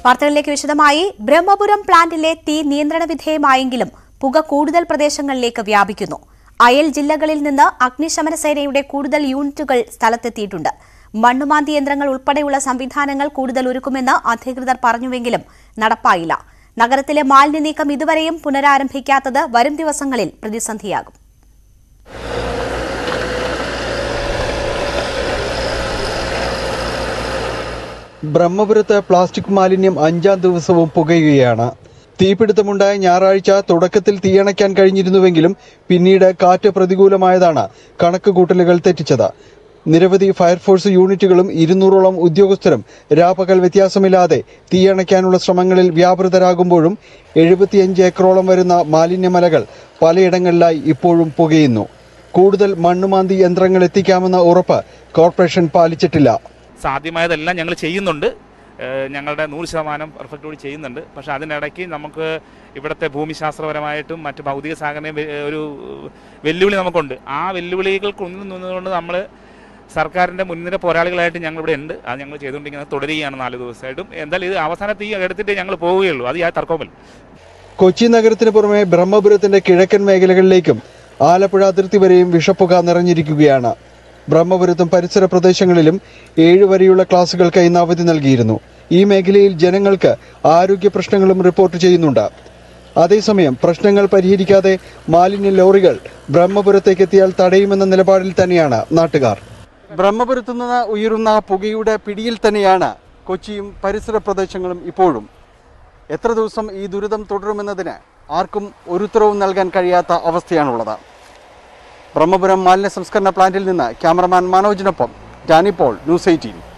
വാർത്തകളിലേക്ക് വിശദമായി ബ്രഹ്മപുരം പ്ലാന്റിലെ തീ നിയന്ത്രണ വിധേയമായെങ്കിലും പുക കൂടുതൽ പ്രദേശങ്ങളിലേക്ക് വ്യാപിക്കുന്നു അയൽ ജില്ലകളിൽ നിന്ന് അഗ്നിശമന സേനയുടെ കൂടുതൽ യൂണിറ്റുകൾ സ്ഥലത്തെത്തിയിട്ടുണ്ട് മണ്ണുമാന്തി യന്ത്രങ്ങൾ ഉൾപ്പെടെയുള്ള സംവിധാനങ്ങൾ കൂടുതൽ ഒരുക്കുമെന്ന് അധികൃതർ പറഞ്ഞുവെങ്കിലും നടപ്പായില്ല നഗരത്തിലെ മാലിന്യ നീക്കം ഇതുവരെയും പുനരാരംഭിക്കാത്തത് വരും ദിവസങ്ങളിൽ പ്രതിസന്ധിയാകും ബ്രഹ്മപുരത്ത് പ്ലാസ്റ്റിക് മാലിന്യം അഞ്ചാം ദിവസവും പുകയുകയാണ് തീപിടുത്തമുണ്ടായ ഞായറാഴ്ച തുടക്കത്തിൽ തീയണയ്ക്കാൻ കഴിഞ്ഞിരുന്നുവെങ്കിലും പിന്നീട് കാറ്റ് പ്രതികൂലമായതാണ് കണക്കുകൂട്ടലുകൾ തെറ്റിച്ചത് നിരവധി ഫയർഫോഴ്സ് യൂണിറ്റുകളും ഇരുന്നൂറോളം ഉദ്യോഗസ്ഥരും രാപകൽ വ്യത്യാസമില്ലാതെ തീയണയ്ക്കാനുള്ള ശ്രമങ്ങളിൽ വ്യാപൃതരാകുമ്പോഴും എഴുപത്തിയഞ്ച് ഏക്കറോളം വരുന്ന മാലിന്യമലകൾ പലയിടങ്ങളിലായി ഇപ്പോഴും പുകയുന്നു കൂടുതൽ മണ്ണുമാന്തി യന്ത്രങ്ങൾ എത്തിക്കാമെന്ന ഉറപ്പ് കോർപ്പറേഷൻ പാലിച്ചിട്ടില്ല സാധ്യമായതെല്ലാം ഞങ്ങൾ ചെയ്യുന്നുണ്ട് ഏഹ് ഞങ്ങളുടെ നൂറ് ശതമാനം പെർഫെക്റ്റോട് ചെയ്യുന്നുണ്ട് പക്ഷേ അതിനിടയ്ക്ക് നമുക്ക് ഇവിടുത്തെ ഭൂമിശാസ്ത്രപരമായിട്ടും മറ്റ് ഭൗതിക സാഹചര്യം ഒരു വെല്ലുവിളി നമുക്കുണ്ട് ആ വെല്ലുവിളികൾക്കൊന്നും നിന്നുകൊണ്ട് നമ്മൾ സർക്കാരിൻ്റെ മുൻനിര പോരാളികളായിട്ട് ഞങ്ങൾ ഇവിടെ ഉണ്ട് അത് ഞങ്ങൾ ചെയ്തുകൊണ്ടിരിക്കുന്നത് തുടരുകയാണ് നാല് ദിവസമായിട്ടും എന്തായാലും ഇത് അവസാനത്തെ ഈ എടുത്തിട്ട് ഞങ്ങൾ പോവുകയുള്ളൂ അത് യാ തർക്കമില്ല കൊച്ചി നഗരത്തിന് പുറമെ ബ്രഹ്മപുരത്തിന്റെ കിഴക്കൻ മേഖലകളിലേക്കും ആലപ്പുഴ അതിർത്തി വരെയും വിഷപ്പുക നിറഞ്ഞിരിക്കുകയാണ് ബ്രഹ്മപുരത്തും പരിസര പ്രദേശങ്ങളിലും ഏഴ് വരെയുള്ള ക്ലാസുകൾക്ക് ഇന്ന് അവധി നൽകിയിരുന്നു ഈ മേഖലയിൽ ജനങ്ങൾക്ക് ആരോഗ്യ പ്രശ്നങ്ങളും റിപ്പോർട്ട് ചെയ്യുന്നുണ്ട് അതേസമയം പ്രശ്നങ്ങൾ പരിഹരിക്കാതെ മാലിന്യ ലോറികൾ ബ്രഹ്മപുരത്തേക്ക് എത്തിയാൽ തടയുമെന്ന നിലപാടിൽ തന്നെയാണ് നാട്ടുകാർ ബ്രഹ്മപുരത്തു നിന്ന് ഉയരുന്ന പുകയുടെ പിടിയിൽ തന്നെയാണ് കൊച്ചിയും പരിസര പ്രദേശങ്ങളും ഇപ്പോഴും എത്ര ദിവസം ഈ ദുരിതം തുടരുമെന്നതിന് ആർക്കും ഒരു ഉത്തരവും നൽകാൻ കഴിയാത്ത അവസ്ഥയാണുള്ളത് ബ്രഹ്മപുരം മാലിന്യ സംസ്കരണ പ്ലാന്റിൽ നിന്ന് ക്യാമറമാൻ മനോജിനൊപ്പം ഡാനി പോൾ ന്യൂസ് എയ്റ്റീൻ